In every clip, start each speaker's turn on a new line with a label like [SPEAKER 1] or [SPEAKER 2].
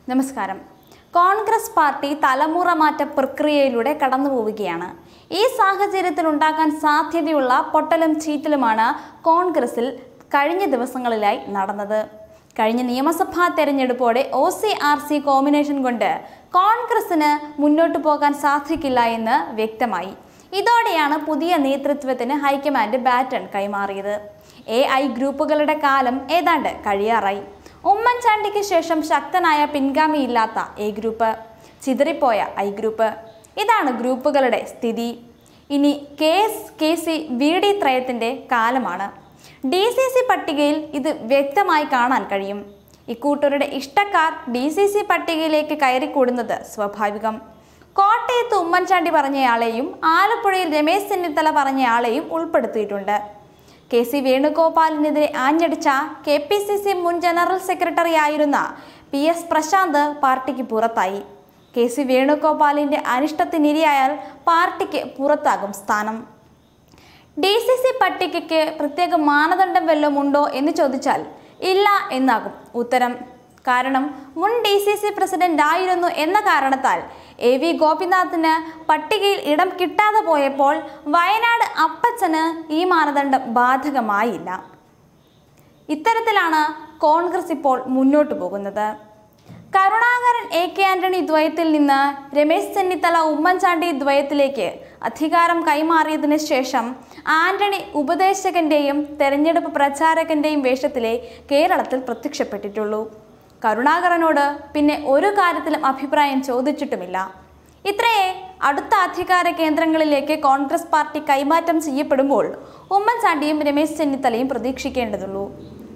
[SPEAKER 1] നമസ്കാരം കോൺഗ്രസ് പാർട്ടി തലമുറ മാറ്റ പ്രക്രിയയിലൂടെ കടന്നു പോവുകയാണ് ഈ സാഹചര്യത്തിൽ ഉണ്ടാകാൻ സാധ്യതയുള്ള പൊട്ടലും ചീറ്റലുമാണ് കോൺഗ്രസിൽ കഴിഞ്ഞ ദിവസങ്ങളിലായി നടന്നത് കഴിഞ്ഞ നിയമസഭാ തെരഞ്ഞെടുപ്പോടെ O C R C combination കൊണ്ട് കോൺഗ്രസിന് മുന്നോട്ട് പോകാൻ സാധിക്കില്ല എന്ന് വ്യക്തമായി ഇതോടെയാണ് പുതിയ നേതൃത്വത്തിന് ഹൈക്കമാൻഡ് ബാറ്റൺ കൈമാറിയത് എ ഐ ഗ്രൂപ്പുകളുടെ കാലം ഏതാണ്ട് കഴിയാറായി ഉമ്മൻചാണ്ടിക്ക് ശേഷം ശക്തനായ പിൻഗാമിയില്ലാത്ത എ ഗ്രൂപ്പ് ചിതറിപ്പോയ ഐ ഗ്രൂപ്പ് ഇതാണ് ഗ്രൂപ്പുകളുടെ സ്ഥിതി ഇനി K S K C V D ത്രയത്തിൻ്റെ കാലമാണ് ഡി സി സി പട്ടികയിൽ ഇത് വ്യക്തമായി കാണാൻ കഴിയും ഇക്കൂട്ടരുടെ ഇഷ്ടക്കാർ ഡി സി സി പട്ടികയിലേക്ക് കയറിക്കൂടുന്നത് സ്വാഭാവികം കോട്ടയത്ത് ഉമ്മൻചാണ്ടി പറഞ്ഞയാളെയും ആലപ്പുഴയിൽ രമേശ് ചെന്നിത്തല പറഞ്ഞയാളെയും ഉൾപ്പെടുത്തിയിട്ടുണ്ട് കെ സി വേണുഗോപാലിനെതിരെ ആഞ്ഞടിച്ച കെ പി സി സി മുൻ ജനറൽ സെക്രട്ടറി ആയിരുന്ന പി എസ് പ്രശാന്ത് പാർട്ടിക്ക് പുറത്തായി കെ സി വേണുഗോപാലിന്റെ അനിഷ്ടത്തിനിരയായാൽ പാർട്ടിക്ക് പുറത്താകും സ്ഥാനം ഡി സി സി പട്ടികയ്ക്ക് പ്രത്യേക മാനദണ്ഡം വല്ലതും ഉണ്ടോ എന്ന് ചോദിച്ചാൽ ഇല്ല എന്നാകും ഉത്തരം കാരണം മുൻ ഡി സി സി പ്രസിഡന്റ് ആയിരുന്നു എന്ന കാരണത്താൽ എ വി ഗോപിനാഥിന് പട്ടികയിൽ ഇടം കിട്ടാതെ പോയപ്പോൾ വയനാട് അപ്പച്ചന് ഈ മാനദണ്ഡം ബാധകമായില്ല ഇത്തരത്തിലാണ് കോൺഗ്രസ് ഇപ്പോൾ മുന്നോട്ട് പോകുന്നത് കരുണാകരൻ എ കെ ആന്റണി ദ്വയത്തിൽ നിന്ന് രമേശ് ചെന്നിത്തല ഉമ്മൻചാണ്ടി ദ്വയത്തിലേക്ക് അധികാരം കൈമാറിയതിനു ശേഷം ആന്റണി ഉപദേശകന്റെയും തെരഞ്ഞെടുപ്പ് പ്രചാരകന്റെയും വേഷത്തിലെ കേരളത്തിൽ പ്രത്യക്ഷപ്പെട്ടിട്ടുള്ളൂ കരുണാകരനോട് പിന്നെ ഒരു കാര്യത്തിലും അഭിപ്രായം ചോദിച്ചിട്ടുമില്ല ഇത്രയേ അടുത്ത അധികാര കേന്ദ്രങ്ങളിലേക്ക് കോൺഗ്രസ് പാർട്ടി കൈമാറ്റം ചെയ്യപ്പെടുമ്പോൾ ഉമ്മൻചാണ്ടിയും രമേശ് ചെന്നിത്തലയും പ്രതീക്ഷിക്കേണ്ടതുള്ളൂ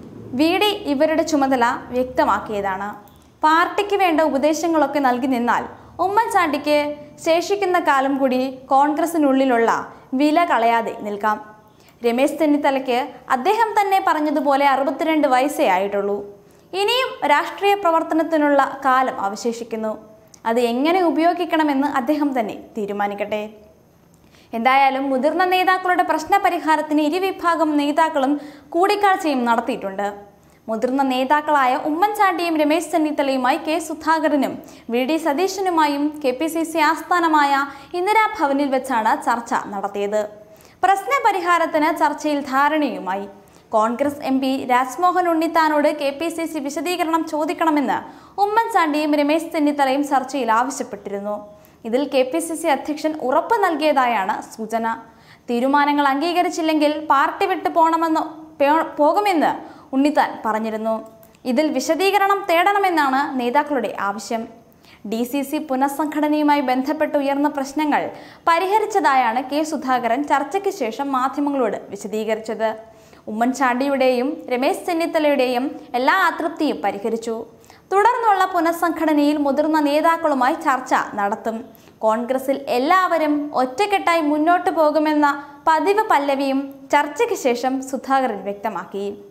[SPEAKER 1] വി ഡി ഇവരുടെ ചുമതല വ്യക്തമാക്കിയതാണ് പാർട്ടിക്ക് വേണ്ട ഉപദേശങ്ങളൊക്കെ നൽകി നിന്നാൽ ഉമ്മൻചാണ്ടിക്ക് ശേഷിക്കുന്ന കാലം കൂടി കോൺഗ്രസിനുള്ളിലുള്ള വില കളയാതെ നിൽക്കാം രമേശ് ചെന്നിത്തലയ്ക്ക് അദ്ദേഹം തന്നെ പറഞ്ഞതുപോലെ അറുപത്തിരണ്ട് വയസ്സേ ആയിട്ടുള്ളൂ ഇനിയും രാഷ്ട്രീയ പ്രവർത്തനത്തിനുള്ള കാലം അവശേഷിക്കുന്നു അത് എങ്ങനെ ഉപയോഗിക്കണമെന്ന് അദ്ദേഹം തന്നെ തീരുമാനിക്കട്ടെ എന്തായാലും മുതിർന്ന നേതാക്കളുടെ പ്രശ്ന പരിഹാരത്തിന് ഇരുവിഭാഗം നേതാക്കളും കൂടിക്കാഴ്ചയും നടത്തിയിട്ടുണ്ട് മുതിർന്ന നേതാക്കളായ ഉമ്മൻചാണ്ടിയും രമേശ് ചെന്നിത്തലയുമായി കെ സുധാകരനും വി ഡി സതീശനുമായും കെ പി സി സി ആസ്ഥാനമായ ഇന്ദിരാഭവനിൽ വെച്ചാണ് ചർച്ച നടത്തിയത് പ്രശ്ന പരിഹാരത്തിന് ചർച്ചയിൽ ധാരണയുമായി കോൺഗ്രസ് എം പി രാജ്മോഹൻ ഉണ്ണിത്താനോട് കെ പി സി സി വിശദീകരണം ചോദിക്കണമെന്ന് ഉമ്മൻചാണ്ടിയും രമേശ് ചെന്നിത്തലയും ചർച്ചയിൽ ആവശ്യപ്പെട്ടിരുന്നു ഇതിൽ കെ പി സി സി അധ്യക്ഷൻ ഉറപ്പ് നൽകിയതായാണ് സൂചന തീരുമാനങ്ങൾ അംഗീകരിച്ചില്ലെങ്കിൽ പാർട്ടി വിട്ടു പോകണമെന്ന് പേ- പോകുമെന്ന് ഉണ്ണിത്താൻ പറഞ്ഞിരുന്നു ഇതിൽ വിശദീകരണം തേടണമെന്നാണ് നേതാക്കളുടെ ആവശ്യം ഡി സി സി പുനഃസംഘടനയുമായി ബന്ധപ്പെട്ട് ഉയർന്ന പ്രശ്നങ്ങൾ പരിഹരിച്ചതായാണ് കെ സുധാകരൻ ചർച്ചയ്ക്ക് ശേഷം മാധ്യമങ്ങളോട് വിശദീകരിച്ചത് ഉമ്മൻചാണ്ടിയുടെയും രമേശ് ചെന്നിത്തലയുടെയും എല്ലാ അതൃപ്തിയും പരിഹരിച്ചു തുടർന്നുള്ള പുനഃസംഘടനയിൽ മുതിർന്ന നേതാക്കളുമായി ചർച്ച നടത്തും കോൺഗ്രസിൽ എല്ലാവരും ഒറ്റക്കെട്ടായി മുന്നോട്ടു പോകുമെന്ന പതിവ് പല്ലവിയും ചർച്ചയ്ക്ക് ശേഷം സുധാകരൻ വ്യക്തമാക്കി